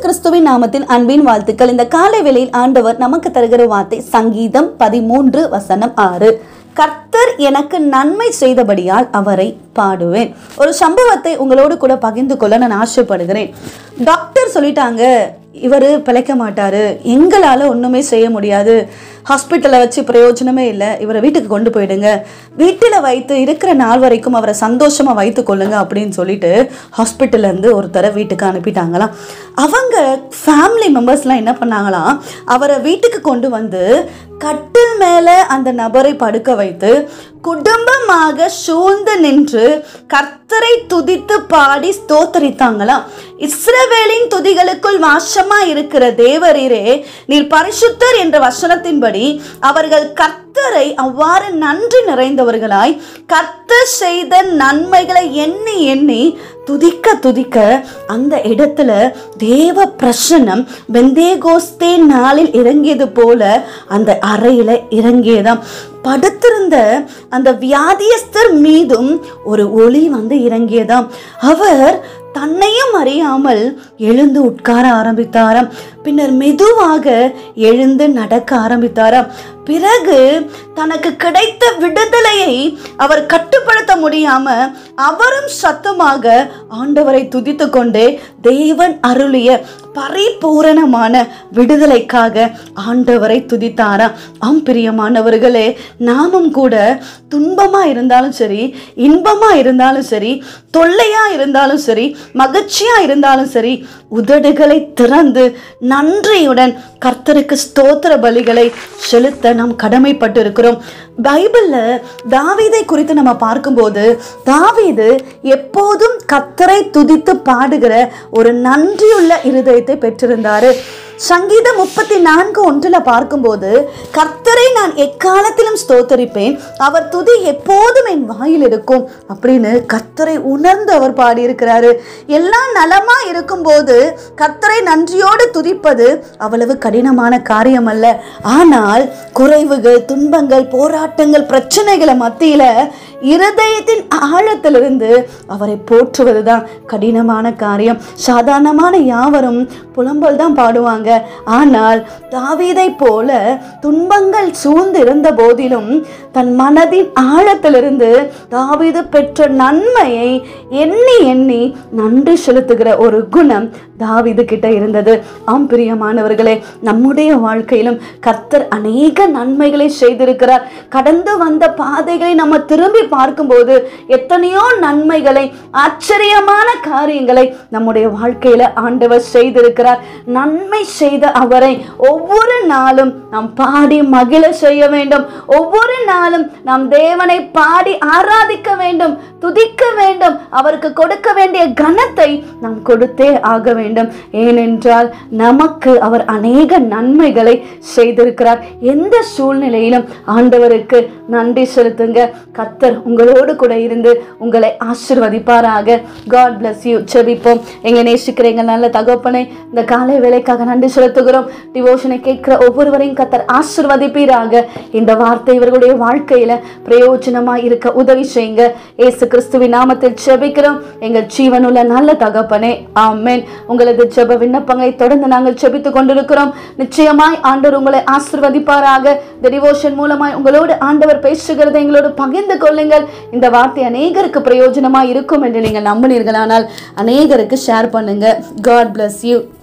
கிறிஸ்துவின் நாமத்தில் அன்பின் வாழ்த்துக்கள் இந்த காலை வேளையில் ஆண்டவர் நமக்கு தருகிற வார்த்தை சங்கீதம் பதிமூன்று வசனம் ஆறு கர்த்தர் எனக்கு நன்மை செய்தபடியால் அவரை பாடுவேன் ஒரு சம்பவத்தை உங்களோடு கூட பகிர்ந்து கொள்ள நான் ஆசைப்படுகிறேன் டாக்டர் சொல்லிட்டாங்க இவர் பிழைக்க மாட்டாரு எங்களால் ஒன்றுமே செய்ய முடியாது ஹாஸ்பிட்டலில் வச்சு பிரயோஜனமே இல்லை இவரை வீட்டுக்கு கொண்டு போயிடுங்க வீட்டில் வைத்து இருக்கிற நாள் வரைக்கும் அவரை சந்தோஷமாக வைத்து கொள்ளுங்க அப்படின்னு சொல்லிட்டு ஹாஸ்பிட்டல்ல இருந்து ஒருத்தரை வீட்டுக்கு அனுப்பிட்டாங்களாம் அவங்க ஃபேமிலி மெம்பர்ஸ்லாம் என்ன பண்ணாங்களாம் அவரை வீட்டுக்கு கொண்டு வந்து கட்டில் மேலே அந்த நபரை படுக்க வைத்து குடும்பமாக சூழ்ந்து நின்று கர்த்தரை துதித்து பாடி ஸ்தோத்தரித்தாங்களாம் இஸ்ரவேலின் துதிகளுக்குள் வாசமா இருக்கிற தேவரீரே நீர் பரிசுத்தர் என்ற வசனத்தின்படி அவர்கள் கர்த்தரை அவ்வாறு நன்றி நிறைந்தவர்களாய் கர்த்தர் செய்த நன்மைகளை எண்ணி எண்ணி துதிக்க துதிக்க அந்த இடத்துல தேவ பிரசன்னம் பெந்தேகோஸ்தே நாளில் இறங்கியது போல அந்த அறையில இறங்கியதாம் படுத்திருந்த அந்த வியாதியஸ்தர் மீதும் ஒரு ஒளி வந்து இறங்கியதாம் அவர் தன்னையும் அறியாமல் எழுந்து உட்கார ஆரம்பித்தாராம் பின்னர் மெதுவாக எழுந்து நடக்க ஆரம்பித்தாராம் பிறகு தனக்கு கிடைத்த விடுதலையை அவர் கட்டுப்படுத்த முடியாம அவரும் சத்தமாக ஆண்டவரை துதித்து கொண்டே தேவன் அருளிய பரிபூரணமான விடுதலைக்காக ஆண்டவரை துதித்தாராம் ஆம் பிரியமானவர்களே நாமும் கூட துன்பமா இருந்தாலும் சரி இன்பமா இருந்தாலும் சரி தொல்லையா இருந்தாலும் சரி மகிழ்ச்சியா இருந்தாலும் சரி உதடுகளை திறந்து நன்றியுடன் கர்த்தருக்கு ஸ்தோத்திர பலிகளை செலுத்த நாம் கடமைப்பட்டு இருக்கிறோம் பைபிள்ல தாவீதை குறித்து நம்ம பார்க்கும்போது தாவீது எப்போதும் கர்த்தரை துதித்து பாடுகிற ஒரு நன்றியுள்ள இருதயத்தை பெற்றிருந்தாரு சங்கீதம் முப்பத்தி நான்கு ஒன்றில் பார்க்கும்போது கர்த்தரை நான் எக்காலத்திலும் ஸ்தோத்தரிப்பேன் அவர் துதி எப்போதும் என் வாயில் இருக்கும் அப்படின்னு கர்த்தரை உணர்ந்து அவர் பாடியிருக்கிறாரு எல்லாம் நலமா இருக்கும்போது கர்த்தரை நன்றியோடு துதிப்பது அவ்வளவு கடினமான காரியம் அல்ல ஆனால் குறைவுகள் துன்பங்கள் போராட்டங்கள் பிரச்சனைகளை மத்தியில இருதயத்தின் ஆழத்திலிருந்து அவரை போற்றுவதுதான் கடினமான காரியம் சாதாரணமான யாவரும் புலம்பல் தான் பாடுவாங்க ஆனால் தாவீதை போல துன்பங்கள் சூழ்ந்து இருந்த போதிலும் தன் மனதின் ஆழத்திலிருந்து தாவீது பெற்ற நன்மையை எண்ணி எண்ணி நன்றி செலுத்துகிற ஒரு குணம் தாவீது கிட்ட இருந்தது ஆம் பிரியமானவர்களே நம்முடைய வாழ்க்கையிலும் கர்த்தர் அநேக நன்மைகளை செய்திருக்கிறார் கடந்து வந்த பாதைகளை நம்ம திரும்பி பார்க்கும்போது எத்தனையோ நன்மைகளை ஆச்சரியமான காரியங்களை நம்முடைய வாழ்க்கையில ஆண்டவர் செய்திருக்கிறார் நன்மை செய்த அவரை ஒவ்வொரு நாளும் நாம் பாடி மகிழ செய்ய வேண்டும் ஒவ்வொரு நாளும் நாம் தேவனை பாடி ஆராதிக்க வேண்டும் துதிக்க வேண்டும் அவருக்கு கொடுக்க வேண்டிய கனத்தை நாம் கொடுத்தே ஆக வேண்டும் ஏனென்றால் நமக்கு அவர் அநேக நன்மைகளை செய்திருக்கிறார் எந்த சூழ்நிலையிலும் ஆண்டவருக்கு நன்றி செலுத்துங்க கத்தர் உங்களோடு கூட இருந்து உங்களை ஆசிர்வதிப்பாராக காட் பிளஸ் யூ செபிப்போம் எங்களை நேசிக்கிற எங்கள் நல்ல தகப்பனை இந்த காலை வேலைக்காக நன்றி செலுத்துகிறோம் டிவோஷனை கேட்கிற ஒவ்வொருவரையும் கத்தர் ஆசிர்வதிப்பீராக இந்த வார்த்தை இவர்களுடைய வாழ்க்கையில பிரயோஜனமா இருக்க உதவி செய்யுங்க ஏசு கிறிஸ்துவின் நாமத்தில் செபிக்கிறோம் எங்கள் ஜீவனுள்ள நல்ல தகப்பனே ஆமென் உங்களது ஜெப விண்ணப்பங்களை தொடர்ந்து நாங்கள் செபித்துக் கொண்டிருக்கிறோம் நிச்சயமாய் ஆண்டவர் உங்களை ஆசிர்வதிப்பாராக இந்த டிவோஷன் மூலமாய் உங்களோடு ஆண்டவர் பேசுகிறதை எங்களோடு பகிர்ந்து கொள்ளுங்கள் இந்த வார்த்தை அநேகருக்கு பிரயோஜனமா இருக்கும் என்று நீங்கள் நம்பினீர்களானால் அநேகருக்கு ஷேர் பண்ணுங்க காட் bless யூ